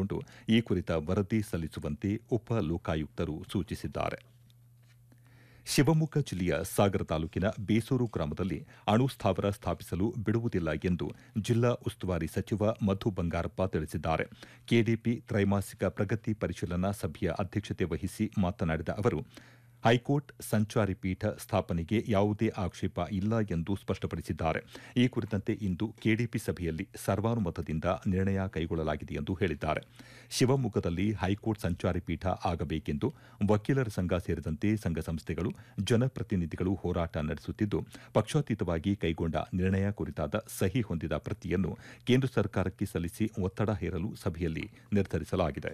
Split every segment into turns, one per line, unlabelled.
ತೆಗೆದುಕೊಂಡು ಈ ಕುರಿತ ವರದಿ ಸಲ್ಲಿಸುವಂತೆ ಉಪ ಲೋಕಾಯುಕ್ತರು ಸೂಚಿಸಿದ್ದಾರೆ ಶಿವಮೊಗ್ಗ ಜಿಲ್ಲೆಯ ಸಾಗರ ತಾಲೂಕಿನ ಬೇಸೂರು ಗ್ರಾಮದಲ್ಲಿ ಅಣು ಸ್ಥಾವರ ಸ್ಥಾಪಿಸಲು ಬಿಡುವುದಿಲ್ಲ ಎಂದು ಜಿಲ್ಲಾ ಉಸ್ತುವಾರಿ ಸಚಿವ ಮಧು ಬಂಗಾರಪ್ಪ ತಿಳಿಸಿದ್ದಾರೆ ಕೆಡಿಪಿ ತ್ರೈಮಾಸಿಕ ಪ್ರಗತಿ ಪರಿಶೀಲನಾ ಸಭೆಯ ಅಧ್ಯಕ್ಷತೆ ವಹಿಸಿ ಮಾತನಾಡಿದ ಅವರು ಹೈಕೋರ್ಟ್ ಸಂಚಾರಿ ಪೀಠ ಸ್ಥಾಪನೆಗೆ ಯಾವುದೇ ಆಕ್ಷೇಪ ಇಲ್ಲ ಎಂದು ಸ್ಪಷ್ಟಪಡಿಸಿದ್ದಾರೆ ಈ ಕುರಿತಂತೆ ಇಂದು ಕೆಡಿಪಿ ಸಭೆಯಲ್ಲಿ ಸರ್ವಾನುಮತದಿಂದ ನಿರ್ಣಯ ಕೈಗೊಳ್ಳಲಾಗಿದೆ ಎಂದು ಹೇಳಿದ್ದಾರೆ ಶಿವಮೊಗ್ಗದಲ್ಲಿ ಹೈಕೋರ್ಟ್ ಸಂಚಾರಿ ಪೀಠ ಆಗಬೇಕೆಂದು ವಕೀಲರ ಸಂಘ ಸೇರಿದಂತೆ ಸಂಘ ಸಂಸ್ಥೆಗಳು ಜನಪ್ರತಿನಿಧಿಗಳು ಹೋರಾಟ ನಡೆಸುತ್ತಿದ್ದು ಪಕ್ಷಾತೀತವಾಗಿ ಕೈಗೊಂಡ ನಿರ್ಣಯ ಕುರಿತಾದ ಸಹಿ ಹೊಂದಿದ ಪ್ರತಿಯನ್ನು ಕೇಂದ್ರ ಸರ್ಕಾರಕ್ಕೆ ಸಲ್ಲಿಸಿ ಒತ್ತಡ ಹೇರಲು ಸಭೆಯಲ್ಲಿ ನಿರ್ಧರಿಸಲಾಗಿದೆ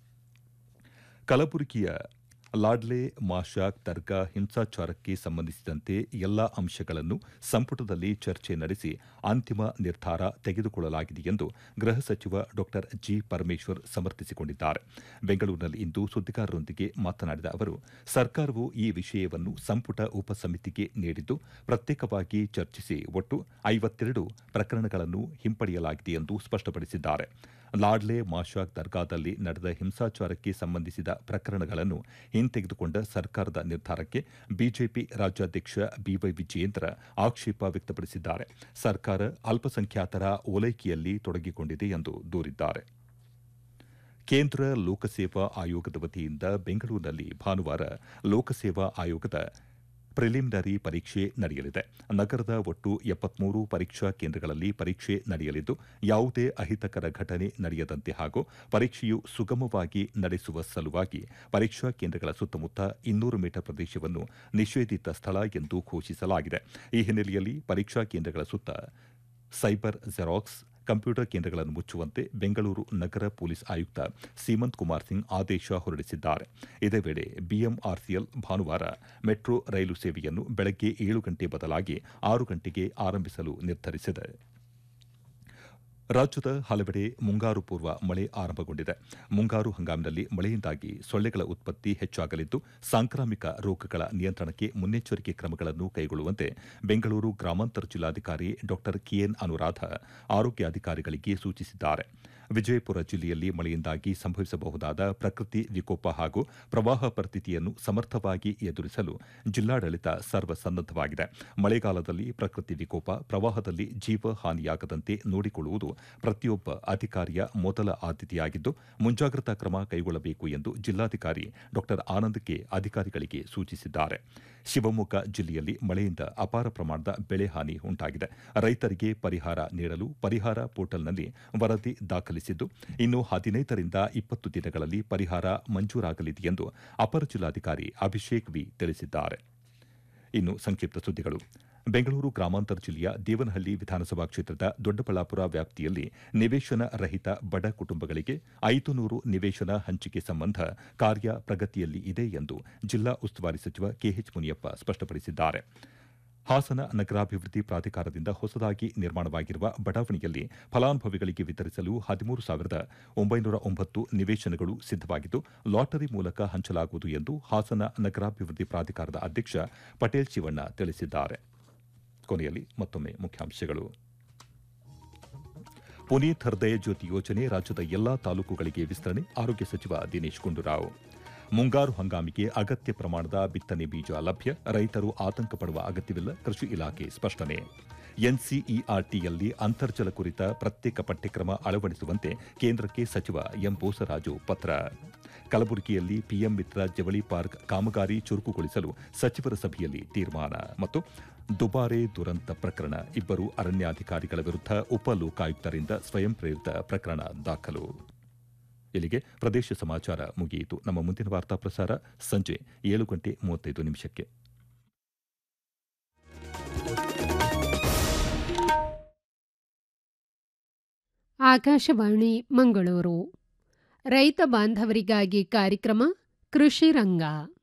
ಕಲಬುರಗಿಯ ಲಾಡ್ಲೆ ಮಾಶಾಕ್ ದರ್ಗಾ ಹಿಂಸಾಚಾರಕ್ಕೆ ಸಂಬಂಧಿಸಿದಂತೆ ಎಲ್ಲಾ ಅಂಶಗಳನ್ನು ಸಂಪುಟದಲ್ಲಿ ಚರ್ಚೆ ನಡೆಸಿ ಅಂತಿಮ ನಿರ್ಧಾರ ತೆಗೆದುಕೊಳ್ಳಲಾಗಿದೆ ಎಂದು ಗೃಹ ಸಚಿವ ಡಾ ಜಿ ಪರಮೇಶ್ವರ್ ಸಮರ್ಥಿಸಿಕೊಂಡಿದ್ದಾರೆ ಬೆಂಗಳೂರಿನಲ್ಲಿಂದು ಸುದ್ದಿಗಾರರೊಂದಿಗೆ ಮಾತನಾಡಿದ ಅವರು ಸರ್ಕಾರವು ಈ ವಿಷಯವನ್ನು ಸಂಪುಟ ಉಪಸಮಿತಿಗೆ ನೀಡಿದ್ದು ಪ್ರತ್ಯೇಕವಾಗಿ ಚರ್ಚಿಸಿ ಒಟ್ಟು ಐವತ್ತೆರಡು ಪ್ರಕರಣಗಳನ್ನು ಹಿಂಪಡೆಯಲಾಗಿದೆ ಎಂದು ಸ್ಪಷ್ಟಪಡಿಸಿದ್ದಾರೆ ಲಾಡ್ಲೆ ಮಾಶಾಕ್ ದರ್ಗಾದಲ್ಲಿ ನಡೆದ ಹಿಂಸಾಚಾರಕ್ಕೆ ಸಂಬಂಧಿಸಿದ ಪ್ರಕರಣಗಳನ್ನು ಹಿಂತೆಗೆದುಕೊಂಡ ಸರ್ಕಾರದ ನಿರ್ಧಾರಕ್ಕೆ ಬಿಜೆಪಿ ರಾಜ್ಯಾಧ್ಯಕ್ಷ ಬಿವೈ ವಿಜಯೇಂದ್ರ ಆಕ್ಷೇಪ ವ್ಯಕ್ತಪಡಿಸಿದ್ದಾರೆ ಸರ್ಕಾರ ಅಲ್ಪಸಂಖ್ಯಾತರ ಓಲೈಕೆಯಲ್ಲಿ ತೊಡಗಿಕೊಂಡಿದೆ ಎಂದು ದೂರಿದ್ದಾರೆ ಕೇಂದ್ರ ಲೋಕಸೇವಾ ಆಯೋಗದ ವತಿಯಿಂದ ಬೆಂಗಳೂರಿನಲ್ಲಿ ಭಾನುವಾರ ಲೋಕಸೇವಾ ಆಯೋಗದ ಪ್ರಿಲಿಮಿನರಿ ಪರೀಕ್ಷೆ ನಡೆಯಲಿದೆ ನಗರದ ಒಟ್ಟು ಎಪ್ಪತ್ಮೂರು ಪರೀಕ್ಷಾ ಕೇಂದ್ರಗಳಲ್ಲಿ ಪರೀಕ್ಷೆ ನಡೆಯಲಿದ್ದು ಯಾವುದೇ ಅಹಿತಕರ ಘಟನೆ ನಡೆಯದಂತೆ ಹಾಗೂ ಪರೀಕ್ಷೆಯು ಸುಗಮವಾಗಿ ನಡೆಸುವ ಸಲುವಾಗಿ ಪರೀಕ್ಷಾ ಕೇಂದ್ರಗಳ ಸುತ್ತಮುತ್ತ ಇನ್ನೂರು ಮೀಟರ್ ಪ್ರದೇಶವನ್ನು ನಿಷೇಧಿತ ಸ್ಥಳ ಎಂದು ಘೋಷಿಸಲಾಗಿದೆ ಈ ಹಿನ್ನೆಲೆಯಲ್ಲಿ ಪರೀಕ್ಷಾ ಕೇಂದ್ರಗಳ ಸುತ್ತ ಸೈಬರ್ ಜೆರಾಕ್ಸ್ ಕಂಪ್ಯೂಟರ್ ಕೇಂದ್ರಗಳನ್ನು ಮುಚ್ಚುವಂತೆ ಬೆಂಗಳೂರು ನಗರ ಪೊಲೀಸ್ ಆಯುಕ್ತ ಸೀಮಂತ್ ಕುಮಾರ್ ಸಿಂಗ್ ಆದೇಶ ಹೊರಡಿಸಿದ್ದಾರೆ ಇದೇ ವೇಳೆ ಬಿಎಂಆರ್ಸಿಎಲ್ ಭಾನುವಾರ ಮೆಟ್ರೋ ರೈಲು ಸೇವೆಯನ್ನು ಬೆಳಗ್ಗೆ ಏಳು ಗಂಟೆ ಬದಲಾಗಿ ಆರು ಗಂಟೆಗೆ ಆರಂಭಿಸಲು ನಿರ್ಧರಿಸಿದೆ ರಾಜ್ಯದ ಹಲವೆಡೆ ಮುಂಗಾರು ಪೂರ್ವ ಮಳೆ ಆರಂಭಗೊಂಡಿದೆ ಮುಂಗಾರು ಹಂಗಾಮಿನಲ್ಲಿ ಮಳೆಯಿಂದಾಗಿ ಸೊಳ್ಳೆಗಳ ಉತ್ಪತ್ತಿ ಹೆಚ್ಚಾಗಲಿದ್ದು ಸಾಂಕ್ರಾಮಿಕ ರೋಗಗಳ ನಿಯಂತ್ರಣಕ್ಕೆ ಮುನ್ನೆಚ್ಚರಿಕೆ ಕ್ರಮಗಳನ್ನು ಕೈಗೊಳ್ಳುವಂತೆ ಬೆಂಗಳೂರು ಗ್ರಾಮಾಂತರ ಜಿಲ್ಲಾಧಿಕಾರಿ ಡಾ ಕೆಎನ್ ಅನುರಾಧ ಆರೋಗ್ಯಾಧಿಕಾರಿಗಳಿಗೆ ಸೂಚಿಸಿದ್ದಾರೆ ವಿಜಯಪುರ ಜಿಲ್ಲೆಯಲ್ಲಿ ಮಳೆಯಿಂದಾಗಿ ಸಂಭವಿಸಬಹುದಾದ ಪ್ರಕೃತಿ ವಿಕೋಪ ಹಾಗೂ ಪ್ರವಾಹ ಪರಿಸ್ಥಿತಿಯನ್ನು ಸಮರ್ಥವಾಗಿ ಎದುರಿಸಲು ಜಿಲ್ಲಾಡಳಿತ ಸರ್ವಸನ್ನದ್ದವಾಗಿದೆ ಮಳೆಗಾಲದಲ್ಲಿ ಪ್ರಕೃತಿ ವಿಕೋಪ ಪ್ರವಾಹದಲ್ಲಿ ಜೀವ ಹಾನಿಯಾಗದಂತೆ ನೋಡಿಕೊಳ್ಳುವುದು ಪ್ರತಿಯೊಬ್ಬ ಅಧಿಕಾರಿಯ ಮೊದಲ ಆದ್ಯತೆಯಾಗಿದ್ದು ಮುಂಜಾಗ್ರತಾ ಕ್ರಮ ಕೈಗೊಳ್ಳಬೇಕು ಎಂದು ಜಿಲ್ಲಾಧಿಕಾರಿ ಡಾ ಆನಂದ್ ಕೆ ಅಧಿಕಾರಿಗಳಿಗೆ ಸೂಚಿಸಿದ್ದಾರೆ ಶಿವಮೊಗ್ಗ ಜಿಲ್ಲೆಯಲ್ಲಿ ಮಳೆಯಿಂದ ಅಪಾರ ಪ್ರಮಾಣದ ಬೆಳೆ ಹಾನಿ ಉಂಟಾಗಿದೆ ರೈತರಿಗೆ ಪರಿಹಾರ ನೀಡಲು ಪರಿಹಾರ ಪೋರ್ಟಲ್ನಲ್ಲಿ ವರದಿ ದಾಖಲಿಸಿದ್ದು ಇನ್ನು ಹದಿನೈದರಿಂದ ಇಪ್ಪತ್ತು ದಿನಗಳಲ್ಲಿ ಪರಿಹಾರ ಮಂಜೂರಾಗಲಿದೆ ಎಂದು ಅಪರ ಜಿಲ್ಲಾಧಿಕಾರಿ ಅಭಿಷೇಕ್ ವಿ ತಿಳಿಸಿದ್ದಾರೆ ಇನ್ನು ಸಂಕ್ಷಿಪ್ತ ಸುದ್ದಿಗಳು ಬೆಂಗಳೂರು ಗ್ರಾಮಾಂತರ ಜಿಲ್ಲೆಯ ದೇವನಹಳ್ಳಿ ವಿಧಾನಸಭಾ ಕ್ಷೇತ್ರದ ದೊಡ್ಡಬಳ್ಳಾಪುರ ವ್ಯಾಪ್ತಿಯಲ್ಲಿ ನಿವೇಶನ ರಹಿತ ಬಡ ಕುಟುಂಬಗಳಿಗೆ ಐದು ನೂರು ನಿವೇಶನ ಹಂಚಿಕೆ ಸಂಬಂಧ ಕಾರ್ಯ ಪ್ರಗತಿಯಲ್ಲಿ ಇದೆ ಎಂದು ಜಿಲ್ಲಾ ಉಸ್ತುವಾರಿ ಸಚಿವ ಕೆಎಚ್ ಮುನಿಯಪ್ಪ ಸ್ಪಷ್ಟಪಡಿಸಿದ್ದಾರೆ ಹಾಸನ ನಗರಾಭಿವೃದ್ಧಿ ಪ್ರಾಧಿಕಾರದಿಂದ ಹೊಸದಾಗಿ ನಿರ್ಮಾಣವಾಗಿರುವ ಬಡಾವಣೆಯಲ್ಲಿ ಫಲಾನುಭವಿಗಳಿಗೆ ವಿತರಿಸಲು ಹದಿಮೂರು ಸಾವಿರದ ಒಂಬೈನೂರ ಒಂಬತ್ತು ನಿವೇಶನಗಳು ಸಿದ್ದವಾಗಿದ್ದು ಲಾಟರಿ ಮೂಲಕ ಹಂಚಲಾಗುವುದು ಎಂದು ಹಾಸನ ನಗರಾಭಿವೃದ್ಧಿ ಪ್ರಾಧಿಕಾರದ ಅಧ್ಯಕ್ಷ ಪಟೇಲ್ ಶಿವಣ್ಣ ತಿಳಿಸಿದ್ದಾರೆ ಕೊನೆಯಲ್ಲಿ ಮತ್ತೊಮ್ಮೆ ಮುಖ್ಯಾಂಶಗಳು ಪುನೀತ್ ಹೃದಯ ಜ್ಯೋತಿ ಯೋಜನೆ ರಾಜ್ಯದ ಎಲ್ಲಾ ತಾಲೂಕುಗಳಿಗೆ ವಿಸ್ತರಣೆ ಆರೋಗ್ಯ ಸಚಿವ ದಿನೇಶ್ ಗುಂಡೂರಾವ್ ಮುಂಗಾರು ಹಂಗಾಮಿಗೆ ಅಗತ್ಯ ಪ್ರಮಾಣದ ಬಿತ್ತನೆ ಬೀಜ ಲಭ್ಯ ರೈತರು ಆತಂಕ ಪಡುವ ಅಗತ್ಯವಿಲ್ಲ ಕೃಷಿ ಇಲಾಖೆ ಸ್ಪಷ್ಟನೆ ಎನ್ಸಿಇಆರ್ಟಿಯಲ್ಲಿ ಅಂತರ್ಜಲ ಕುರಿತ ಪ್ರತ್ಯೇಕ ಪಠ್ಯಕ್ರಮ ಅಳವಡಿಸುವಂತೆ ಕೇಂದ್ರಕ್ಕೆ ಸಚಿವ ಎಂ ಬೋಸರಾಜು ಪತ್ರ ಕಲಬುರಗಿಯಲ್ಲಿ ಪಿಎಂ ಮಿತ್ರ ಜವಳಿ ಪಾರ್ಕ್ ಕಾಮಗಾರಿ ಚುರುಕುಗೊಳಿಸಲು ಸಚಿವರ ಸಭೆಯಲ್ಲಿ ತೀರ್ಮಾನ ಮತ್ತು ದುಬಾರೆ ದುರಂತ ಪ್ರಕರಣ ಇಬ್ಬರು ಅರಣ್ಯಾಧಿಕಾರಿಗಳ ವಿರುದ್ಧ ಉಪ ಲೋಕಾಯುಕ್ತರಿಂದ ಸ್ವಯಂ ಪ್ರೇರಿತ ಪ್ರಕರಣ ದಾಖಲು ಇಲ್ಲಿಗೆ ಪ್ರದೇಶ ಸಮಾಚಾರ ಮುಗಿಯಿತು ನಮ್ಮ ಮುಂದಿನ ವಾರ್ತಾ ಪ್ರಸಾರ ಸಂಜೆ ಏಳು ಗಂಟೆ ಮೂವತ್ತೈದು ನಿಮಿಷಕ್ಕೆ
ಆಕಾಶವಾಣಿ ಮಂಗಳೂರು ರೈತ ಬಾಂಧವರಿಗಾಗಿ ಕಾರ್ಯಕ್ರಮ ಕೃಷಿ ರಂಗ